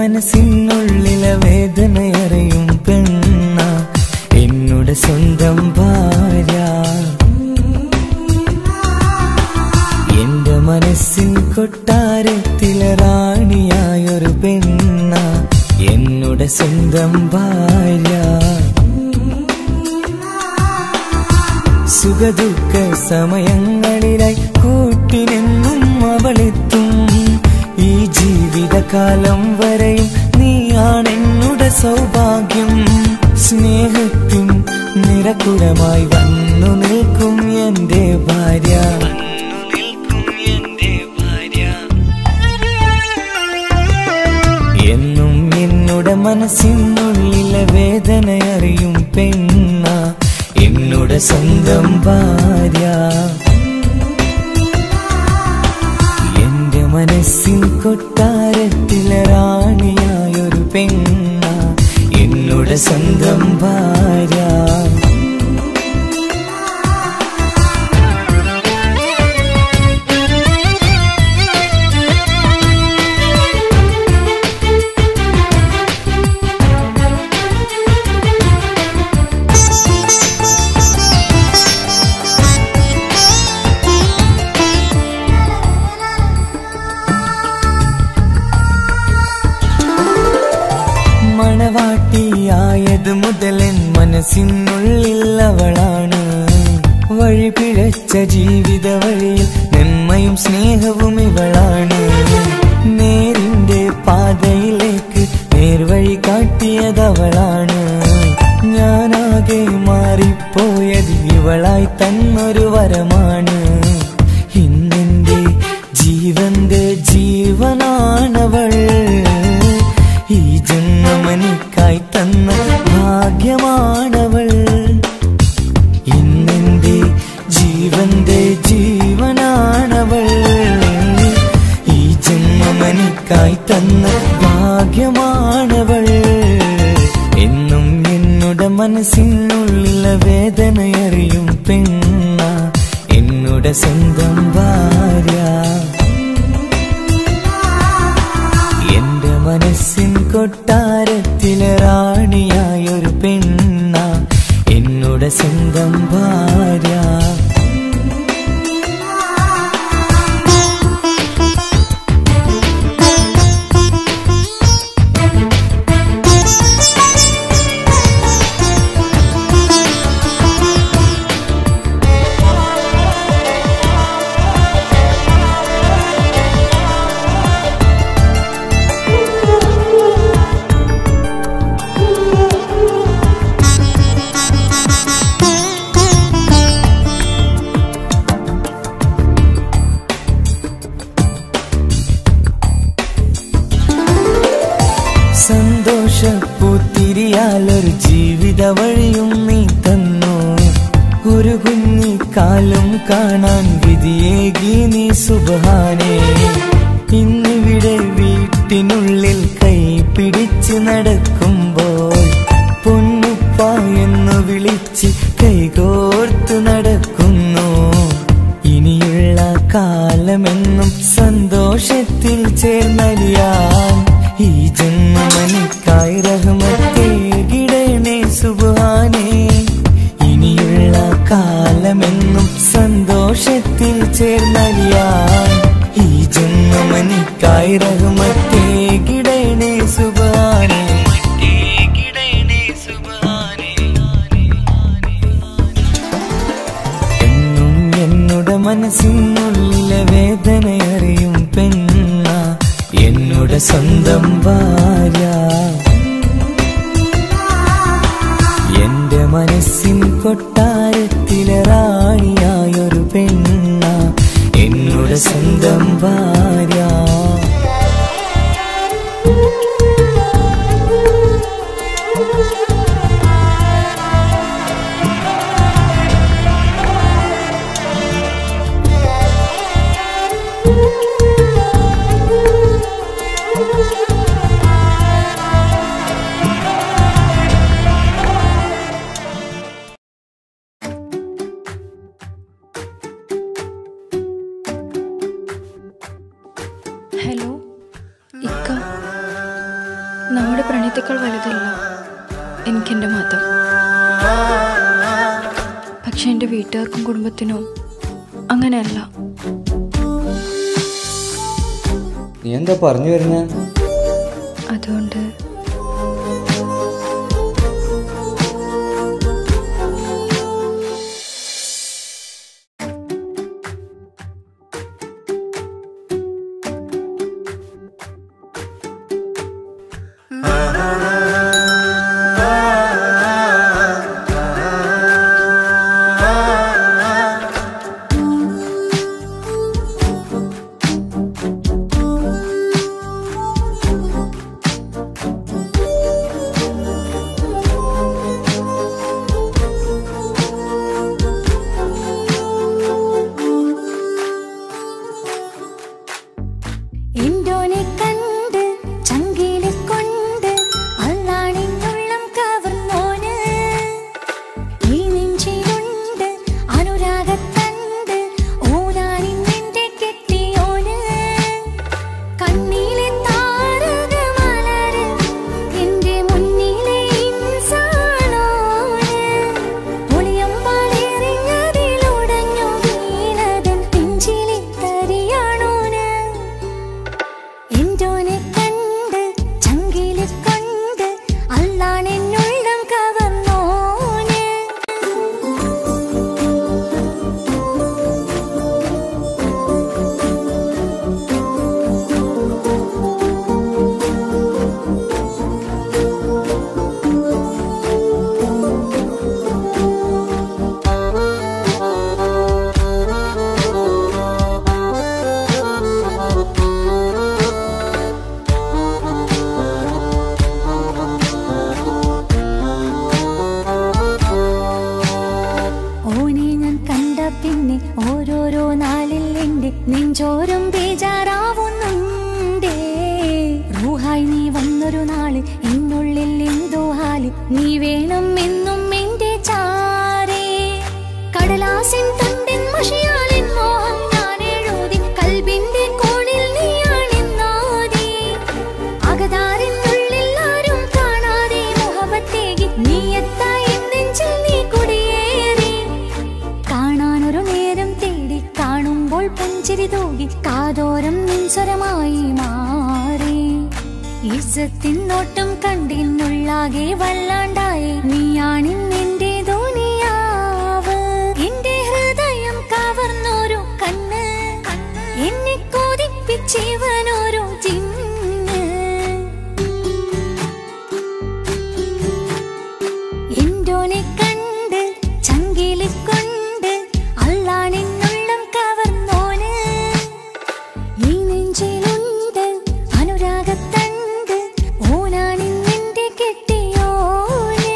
മനസ്സിനുള്ളിലെ വേദനയറിയും പെണ്ണ എന്നുടെ സ്വന്തം ഭാര്യ എന്റെ മനസ്സിൻ കൊട്ടാരത്തിലെ റാണിയായൊരു പെണ്ണ എന്നുടെ സ്വന്തം ഭാര്യ സുഖദുഃഖ സമയങ്ങളിലായി കൂട്ടിനെന്നും അവളെത്തും ഈ ജീവിതകാലം വരെയും നീയാണെന്നുടെ സൗഭാഗ്യം സ്നേഹത്തിൻ നിറകുടമായി വന്നു നിൽക്കും എന്റെ ഭാര്യ എന്നും എന്നുടെ മനസ്സിനുള്ളിലെ വേദനയറിയും പെണ്ണ എന്നുടെ സ്വന്തം ഭാര്യ എന്റെ മനസ്സിൻ കൊട്ടാരത്തിലെ റാണിയായൊരു പെണ്ണ എന്നുടെ സ്വന്തം ഭാര്യ മണവാട്ടിയായത് മുതലൻ മനസ്സിനുള്ളിൽ അവളാണ് വഴി പിഴച്ച ജീവിത വഴിയിൽ നന്മയും സ്നേഹവും ഇവളാണ് നേരിന്റെ പാതയിലേക്ക് നേർവഴി കാട്ടിയതവളാണ് ഞാനാകെ മാറിപ്പോയത് ഇവളായി തന്നൊരു വരമാണ് ഇന്നെന്റെ ജീവന്റെ ജീവനാണവൾ ഈ ജന്മമനിക്കായി തന്ന ഭാഗ്യമാണവൾ ഇന്നെന്റെ ജീവന്റെ ജീവനാണവൾ ഈ ജന്മമനിക്കായി തന്ന ഭാഗ്യമാണവൾ എന്നും എന്നുടെ മനസ്സിനുള്ളിലെ വേദനയറിയും പെണ്ണ എന്നുടെ സ്വന്തം ഭാര്യ എന്റെ മനസ്സിൻ കൊട്ടാരത്തിലെ റാണിയായൊരു പെണ്ണ എന്നുടെ സ്വന്തം ഭാര്യ സന്തോഷപ്പൂത്തിരിയാലൊരു ജീവിത വഴിയും നീ തന്നു ഒരു കുഞ്ഞിക്കാലും കാണാൻ വിധിയേകി നീ സുബാനേ ഇന്നിവിടെ വീട്ടിനുള്ളിൽ കൈ പിടിച്ച് നടക്കുമ്പോൾ പൊന്നുപ്പ എന്ന് വിളിച്ച് കൈകോർത്ത് നടക്കുന്നു ഇനിയുള്ള കാലമെന്നും സന്തോഷത്തിൽ ചേർന്നലിയാൻ ഈ ജന്മമനിക്കായി റഹ്മത്തേ ഗിടണേ സുബാനേ ഇനിയുള്ള കാലമെന്നും സന്തോഷത്തിൽ ചേർന്നലിയാൻ ഈ ജന്മമനിക്കായി റഹ്മത്തേ ഗിടണേ സുബാനേ എന്നും എന്നുടെ മനസ്സിനുള്ളിലെ വേദനയറിയും പെണ്ണ എന്നുടെ സ്വന്തം ഭാര്യ എന്റെ മനസ്സിൻ കൊട്ടാരത്തിലെ റാണിയായൊരു പെണ്ണ എന്നുടെ സ്വന്തം ഭാര്യ നമ്മുടെ പ്രണയത്തേക്കാൾ വലുതല്ല എനിക്കെൻ്റെ മതം പക്ഷെ എൻ്റെ വീട്ടുകാർക്കും കുടുംബത്തിനും അങ്ങനെയല്ല നീ എന്താ പറഞ്ഞു വരുന്നേ അതുകൊണ്ട് എന്തോനെ കണ്ട് ചങ്കിലെ കൊണ്ട് അല്ലാണിന്നുള്ളം കവർന്നോന് ഈ നെഞ്ചിലുണ്ട് അനുരാഗത്തണ്ട് ഓനാണിന്നെന്റെ കെട്ടിയോന് കണ്ണിലെ താരകമലര് എന്റെ മുന്നിലെ ഇൻസാണോന് ഒളിയമ്പാലെറിഞ്ഞതിലുടഞ്ഞു വീണതൻ നെഞ്ചിലെ തരിയാണോന് എന്തോനെ കണ്ട് ചങ്കിലെ കൊണ്ട് അല്ലാണെന്നുള്ളം കവർന്നോന് ഓനെ ഞാൻ കണ്ട പിന്നെ ഓരോരോ നാളിൽ എന്റെ നെഞ്ചോരം ബേജാറാവുന്നുണ്ടേ റൂഹായി നീ വന്നൊരു നാള് എന്നുള്ളിൽ എന്തോ ഹാല് നീ വേണം എന്നും എന്റെ ചാരേ കടലാസിൻ തണ്ടിൻ മഷിയാലിൻ മോഹം ഞാൻ എഴുതി കൽബിന്റെ കോണിൽ നീയാണെന്നോതി അകതാരിനുള്ളിൽ ആരും കാണാതെ മുഹബത്തേകി നീ എത്തായി നെഞ്ചിൽ നീ കുടിയേറി കാണാനൊരു നേരം തേടി കാണുമ്പോൾ പുഞ്ചിരി തൂകി കാതോരം നിൻസ്വരമായി മാറി ഇസത്തിൻ നോട്ടം കണ്ടിന്നുള്ളാകെ വല്ലാണ്ടായി നീയാണിന്നെന്റെ ധോനിയാവ് എന്റെ ഹൃദയം കവർന്നോരു കണ്ണ് എന്നെ കൊതിപ്പിച്ചിവനോരോ ജിന്ന് എന്തോനെ കണ്ട് ചങ്കില് കൊണ്ട് അല്ലാണെന്നുള്ളം കവർന്നോന് ഈ നെഞ്ചിലുണ്ട് അനുരാഗത്തണ്ട് ഓനാണിന്നെന്റെ കെട്ടിയോന്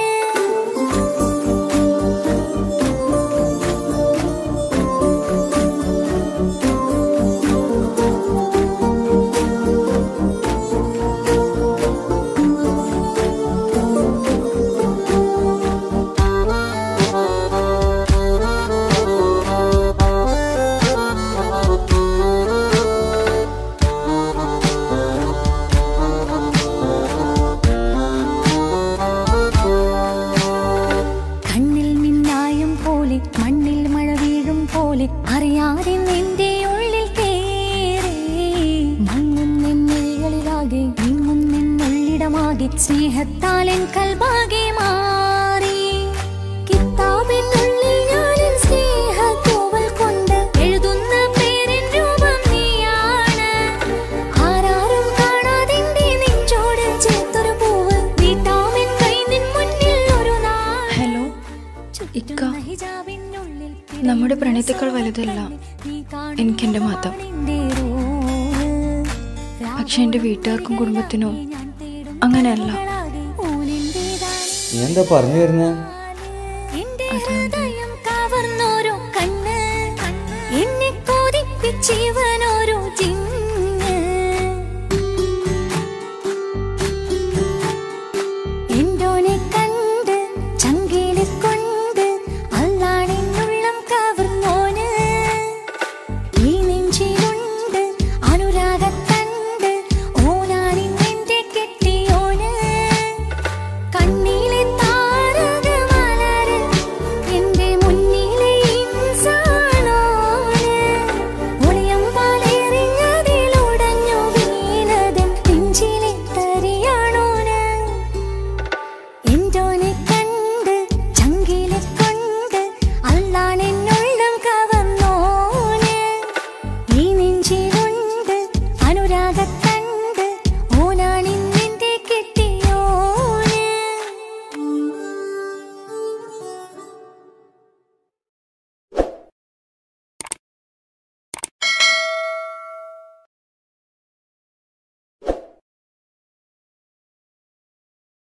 കണ്ണിൽ മിന്നായം പോലെ മണ്ണിൽ മഴ വീഴും പോലെ അറിയാതെ നിന്റെ ഉള്ളിൽ കേറി മങ്ങുന്നെന്നിഴികളിലാകെ നീങ്ങുന്നെന്നുള്ളിടമാകെ സ്നേഹത്താൽ എൻ കൽബാകെ മാറി കിതാബിനുള്ളിൽ ഞാനെൻ സ്നേഹത്തൂവൽ കൊണ്ട് എഴുതുന്ന പേരിൻ രൂപം നീയാണ് ആരാരും കാണാതെന്റെ നെഞ്ചോട് ചേർത്തൊരു പൂവ് വീട്ടാമെൻ കൈ നിൻ മുന്നിൽ ഒരു നാൾ ഹലോ ഇക്ക നമ്മുടെ പ്രണയത്തേക്കാൾ വലുതല്ല എനിക്കെൻ്റെ മതം പക്ഷെ എൻ്റെ വീട്ടുകാർക്കും കുടുംബത്തിനും അങ്ങനെയല്ല നീ എന്താ പറഞ്ഞു വരുന്നേ ഹൃദയം കവർന്നോരോ കണ്ണ് എന്നെ കൊതിപ്പിച്ചിവനോ